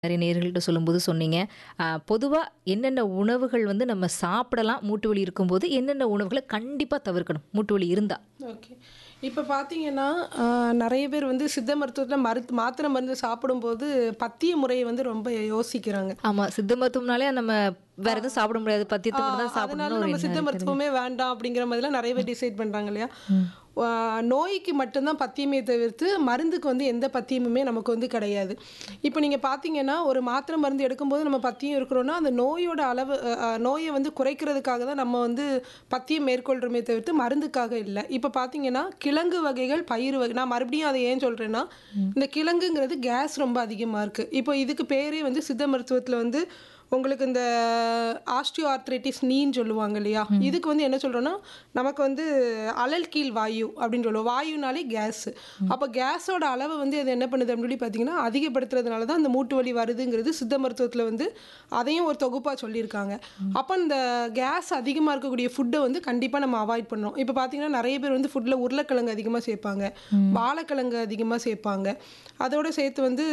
நிறைய நேயர்கள்ட்ட சொல்லும்போது சொன்னீங்க. அ பொதுவா என்னென்ன உணவுகள் வந்து நம்ம சாப்பிடலாம் மூட்டு வலி இருக்கும்போது, என்னென்ன உணவுகள கண்டிப்பா தவிர்க்கணும் மூட்டு வலி இருந்தா? ஓகே. இப்ப பார்த்தீங்கன்னா, அ நெறைய பேர் வந்து சித்த மருத்துவத்தில மருத் மாத்திரை மருந்து சாப்பிடும்போது, பத்திய முறைய வந்து ரொம்ப யோசிக்கிறாங்க. ஆமா. சித்த மருத்துவம்னாலே நம்ம வேற எதுவும் சாப்பிட முடியாது. பத்தியத்த ஆ மட்டும் தான் அதனால சாப்பிடணும்னு ஒரு நம்ம எண்ணம் சித்த இருக்குது. மருத்துவமே வேண்டாம் அப்படிங்கிற மாதிரிலாம் நெறைய பேர் டிசைட் பண்றாங்க இல்லையா? ம். ஆ நோய்க்கு மட்டும் தான் பத்தியமே தவிர்த்து, மருந்துக்கு வந்து எந்த பத்தியமுமே நமக்கு வந்து கிடையாது. இப்ப நீங்க பார்த்தீங்கன்னா, ஒரு மாத்திரை மருந்து எடுக்கும்போது நம்ம பத்தியம் இருக்கிறோம்னா, அந்த நோயோட அளவு அ அ நோய வந்து குறைக்கிறதுக்காக தான் நம்ம வந்து பத்தியம் மேற்கொள்றோமே தவிர்த்து, மருந்துக்காக இல்ல. இப்ப பார்த்தீங்கன்னா, கிழங்கு வகைகள், பயிறு வகை நான் மறுபடியும் அத ஏன் சொல்றேன்னா, இந்த கிழங்குங்கிறது கேஸ் ரொம்ப அதிகமா இருக்கு. இப்போ இதுக்கு பேரே வந்து சித்த மருத்துவத்தில வந்து உங்களுக்கு இந்த ஆஸ்டியோ ஆர்த்ரைட்டிஸ் நீன்னு சொல்லுவாங்க இல்லையா? இதுக்கு வந்து என்ன சொல்றோம்னா, நமக்கு வந்து அழல் கீழ் வாயு அப்படின்னு சொல்லுவோம். வாயுனாலே கேஸ். அப்ப கேஸோட அளவு வந்து அது என்ன பண்ணுது அப்படின்னு சொல்லி பார்த்தீங்கன்னா, அதிகப்படுத்துறதுனால தான் அந்த மூட்டு வலி வருதுங்கிறது சித்த மருத்துவத்தில வந்து அதையும் ஒரு தொகுப்பா சொல்லியிருக்காங்க. அப்ப இந்த கேஸ் அதிகமா இருக்கக்கூடிய ஃபுட்ட வந்து கண்டிப்பா நம்ம அவாய்ட் பண்ணணும். இப்ப பார்த்தீங்கன்னா, நெறைய பேர் வந்து ஃபுட்ல உருளைக்கிழங்கு அதிகமா சேர்ப்பாங்க. வாழைக்கிழங்கு அதிகமா சேர்ப்பாங்க. அதோட சேர்த்து வந்து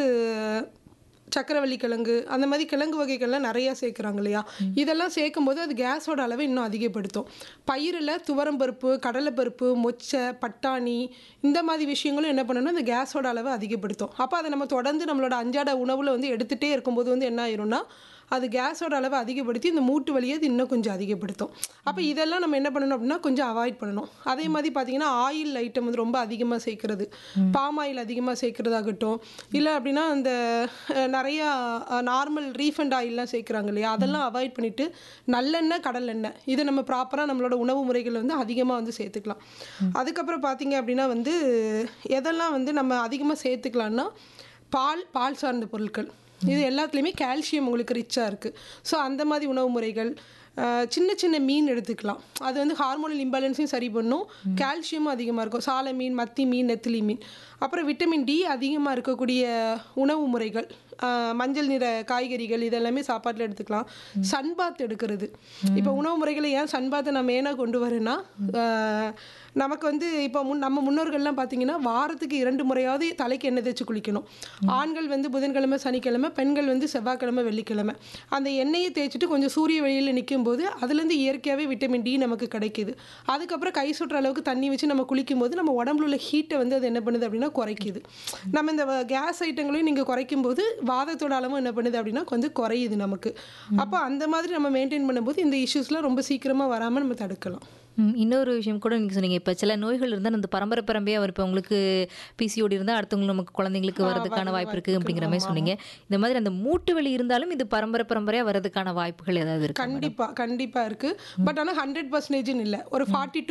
சக்கரவள்ளி கிழங்கு, அந்த மாரி கிழங்கு வகைகள்லாம் நெறையா சேர்க்குறாங்க இல்லையா? இதெல்லாம் சேர்க்கும்போது அது கேஸோட அளவ இன்னும் அதிகப்படுத்தும். பயிறுல துவரம் பருப்பு, கடலை பருப்பு, மொச்சை, பட்டாணி இந்த மாரி விஷயங்களும் என்ன பண்ணும்னா, இந்த கேஸோட அளவ அதிகப்படுத்தும். அப்ப அத நம்ம தொடர்ந்து நம்மளோட அன்றாட உணவுல வந்து எடுத்துட்டே இருக்கும்போது வந்து என்ன ஆயிரும்னா, அது கேஸோட அளவ அதிகப்படுத்தி இந்த மூட்டு வலிய அது இன்னும் கொஞ்சம் அதிகப்படுத்தும். அப்ப இதெல்லாம் நம்ம என்ன பண்ணணும் அப்படின்னா, கொஞ்சம் அவாய்ட் பண்ணணும். அதே மாரி பார்த்தீங்கன்னா, ஆயில் ஐட்டம் வந்து ரொம்ப அதிகமா சேர்க்கிறது. பாம் ஆயில் அதிகமா சேர்க்கிறதாகட்டும், இல்ல அப்படின்னா அந்த அ நெறையா அ நார்மல் ரீஃபண்ட் ஆயில்லாம் சேர்க்குறாங்க இல்லையா? அதெல்லாம் அவாய்ட் பண்ணிட்டு, நல்லெண்ணெய், கடலெண்ணெய் இத நம்ம ப்ராப்பரா நம்மளோட உணவு முறைகள்ல வந்து அதிகமா வந்து சேர்த்துக்கலாம். அதுக்கப்புறம் பார்த்தீங்க அப்படின்னா வந்து, எதெல்லாம் வந்து நம்ம அதிகமா சேர்த்துக்கலாம்னா, பால், பால் சார்ந்த பொருட்கள். இது எல்லாத்துலயுமே கால்சியம் உங்களுக்கு ரிச்சா இருக்கு. ஸோ அந்த மாரி உணவு முறைகள், அ சின்ன சின்ன மீன் எடுத்துக்கலாம். அது வந்து ஹார்மோனல் இம்பேலன்ஸையும் சரி பண்ணும். கால்சியமும் அதிகமா இருக்கும். சால மீன், மத்தி மீன், நெத்திலி மீன். அப்புறம் விட்டமின் டி அதிகமா இருக்கக்கூடிய உணவு முறைகள். அ மஞ்சள் நிற காய்கறிகள் இதெல்லாமே சாப்பாட்டுல எடுத்துக்கலாம். சன் பாத் எடுக்கிறது. இப்ப உணவு முறைகள ஏன் சன் பாத்த நான் மெயினா கொண்டு வரேன்னா, அ நமக்கு வந்து இப்ப முன் நம்ம முன்னோர்கள்லாம் பார்த்தீங்கன்னா, வாரத்துக்கு 2 முறையாவது தலைக்கு எண்ணெய் தேய்ச்சு குளிக்கணும். ஆண்கள் வந்து புதன்கிழமை, சனிக்கிழமை, பெண்கள் வந்து செவ்வாய்க்கிழமை, வெள்ளிக்கிழமை. அந்த எண்ணெய தேய்ச்சுட்டு கொஞ்சம் சூரிய வெளியில நிக்கும்போது, அதுலேருந்து இயற்கையாவே விட்டமின் டி நமக்கு கிடைக்குது. அதுக்கப்புறம் கை சுட்டுற அளவுக்கு தண்ணி வச்சு நம்ம குளிக்கும்போது, நம்ம உடம்புல உள்ள ஹீட்ட வந்து அது என்ன பண்ணுது அப்படின்னா குறைக்குது. நம்ம இந்த வ கேஸ் ஐட்டங்களையும் நீங்க குறைக்கும்போது, வாதத்தோட அளவும் என்ன பண்ணுது அப்படின்னா கொஞ்சம் குறையுது நமக்கு. அப்ப அந்த மாதிரி நம்ம மெயின்டெயின் பண்ணும்போது, இந்த இஷ்யூஸ்லாம் ரொம்ப சீக்கிரமா வராம நம்ம தடுக்கலாம். ம். இன்னொரு விஷயம் கூட நீங்க சொன்னீங்க. இப்ப சில நோய்கள் இருந்தா அந்த பரம்பரை பரம்பரையா வரும். இப்ப உங்களுக்கு பிசிஓடி இருந்தா அடுத்தவங்க நமக்கு குழந்தைங்களுக்கு ஆ வரதுக்கான வரது வாய்ப்பு இருக்கு வாய்ப்பு அப்படிங்கிற இருக்கு. மாரி ஆமா, சொன்னீங்க. இந்த மாதிரி அந்த மூட்டு வலி இருந்தாலும் இது பரம்பரை பரம்பரையா வரதுக்கான வாய்ப்புகள் ஏதாவது இருக்கா மேடம்? கண்டிப்பா, கண்டிப்பா இருக்கு. பட் ஆனா 100%ன்னு இல்ல. ஒரு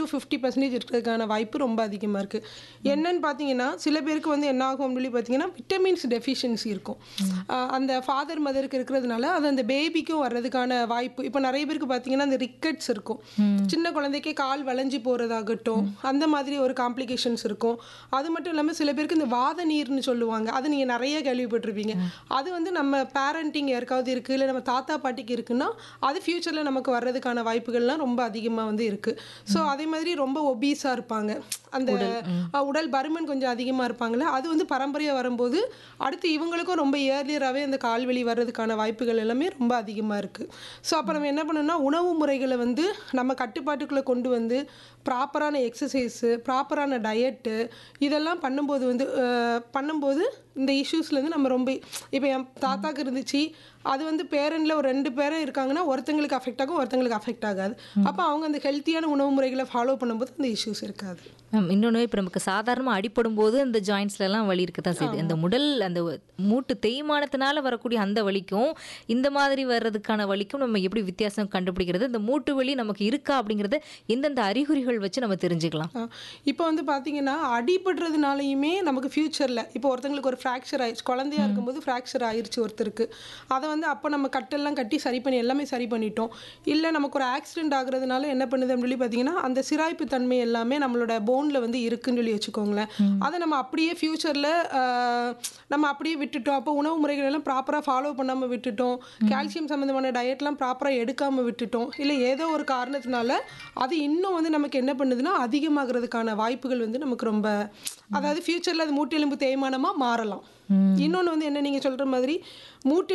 40-50% இருக்கிறதுக்கான வாய்ப்பு ரொம்ப அதிகமா இருக்கு. என்னன்னு பார்த்தீங்கன்னா, சில பேருக்கு வந்து என்ன ஆகும் அப்படின்னு சொல்லி பார்த்தீங்கன்னா, விட்டமின்ஸ் டெஃபிஷியன்சி இருக்கும். அ அந்த ஃபாதர், மதருக்கு இருக்கிறதுனால, அது அந்த பேபிக்கும் வர்றதுக்கான வாய்ப்பு இப்ப நெறைய பேருக்கு பார்த்தீங்கன்னா, அந்த ரிக்கெட்ஸ் இருக்கும். சின்ன குழந்தைக்கே கால் வளைஞ்சு போறதாகட்டும், அந்த மாதிரி ஒரு காம்ப்ளிகேஷன்ஸ் இருக்கும். அது மட்டும் இல்லாம சில பேருக்கு இந்த வாத நீர்ன்னு சொல்லுவாங்க. அது நீங்க நெறைய கேள்விப்பட்டிருப்பீங்க. அது வந்து நம்ம பேரண்டிங் யாருக்காவது இருக்கு, இல்ல நம்ம தாத்தா, பாட்டிக்கு இருக்குன்னா, அது ஃபியூச்சர்ல நமக்கு வர்றதுக்கான வாய்ப்புகள்லாம் ரொம்ப அதிகமா வந்து இருக்கு. ஸோ அதே மாதிரி ரொம்ப ஒபீஸா இருப்பாங்க. அந்த அ உடல் பருமன் கொஞ்சம் அதிகமா இருப்பாங்கல்ல, அது வந்து பரம்பரையா வரும்போது, அடுத்து இவங்களுக்கும் ரொம்ப இயர்லியராவே அந்த கால் வலி வர்றதுக்கான வாய்ப்புகள் எல்லாமே ரொம்ப அதிகமா இருக்கு. ஸோ அப்ப நம்ம என்ன பண்ணணும்னா, உணவு முறைகள வந்து நம்ம கட்டுப்பாட்டுக்குள்ள கொண்டு வந்து, ப்ராப்பரான எக்ஸர்சைஸு, ப்ராப்பரான டயட்டு இதெல்லாம் பண்ணும்போது வந்து அ பண்ணும்போது, இந்த இஷ்யூஸ்லேருந்து நம்ம ரொம்ப இப்ப என் தாத்தாக்கு இருந்துச்சு. அது வந்து பேரன்ட்ல ஒரு 2 பேரன் இருக்காங்கன்னா, ஒருத்தங்களுக்கு அஃபெக்ட் ஆகும், ஒருத்தங்களுக்கு அஃபெக்ட் ஆகாது. அப்ப அவங்க அந்த ஹெல்த்தியான உணவு முறைகள ஃபாலோ பண்ணும்போது அந்த இஷ்யூஸ் இருக்காது. மேம் இன்னொன்னு இப்ப நமக்கு சாதாரணமா அடிபடும்போது அந்த ஜாயிண்ட்ஸ்லலாம் வலி இருக்க தான் செய்யுது. அந்த ஆமா. உடல் அந்த மூட்டு தேய்மானத்தினால வரக்கூடிய அந்த வலிக்கும், இந்த மாதிரி வர்றதுக்கான வலிக்கும் நம்ம எப்படி வித்தியாசம் கண்டுபிடிக்கிறது? இந்த மூட்டு வலி நமக்கு இருக்கா அப்படிங்கிறத எந்தெந்த அறிகுறிகள் வச்சு நம்ம தெரிஞ்சுக்கலாம்? ஆ இப்போ வந்து பார்த்தீங்கன்னா, அடிபடுறதுனாலயுமே நமக்கு ஃபியூச்சர்ல இப்போ ஒருத்தங்களுக்கு ஒரு ஃப்ராக்சர் ஆயிருச்சு. குழந்தையா இருக்கும்போது ஃப்ராக்சர் ஆயிருச்சு ஒருத்தருக்கு. அத வந்து அப்ப நம்ம கட்டெல்லாம் கட்டி சரி பண்ணி எல்லாமே சரி பண்ணிட்டோம். இல்ல நமக்கு ஒரு ஆக்சிடென்ட் ஆகுறதுனால என்ன பண்ணுது அப்படின்னு சொல்லி பார்த்தீங்கன்னா, அந்த சிராய்ப்பு தன்மை எல்லாமே நம்மளோட போன்ல வந்து இருக்குன்னு சொல்லி வச்சுக்கோங்களேன். அத நம்ம அப்படியே ஃபியூச்சர்ல அ நம்ம அப்படியே விட்டுட்டோம். அப்போ உணவு முறைகள் எல்லாம் ப்ராப்பரா ஃபாலோ பண்ணாம விட்டுட்டோம். கால்சியம் சம்மந்தமான டயட்லாம் ப்ராப்பரா எடுக்காம விட்டுட்டோம். இல்ல ஏதோ ஒரு காரணத்தினால, அது இன்னும் வந்து நமக்கு என்ன பண்ணுதுன்னா, அதிகமாகறதுக்கான வாய்ப்புகள் வந்து நமக்கு ரொம்ப அதாவது ஃபியூச்சர்ல அது மூட்டு எலும்பு தேய்மானமா மாறலாம். பண்ணணும் இன்னொன்று வந்து என்ன நீங்கள் சொல்கிற மாதிரி மூட்டு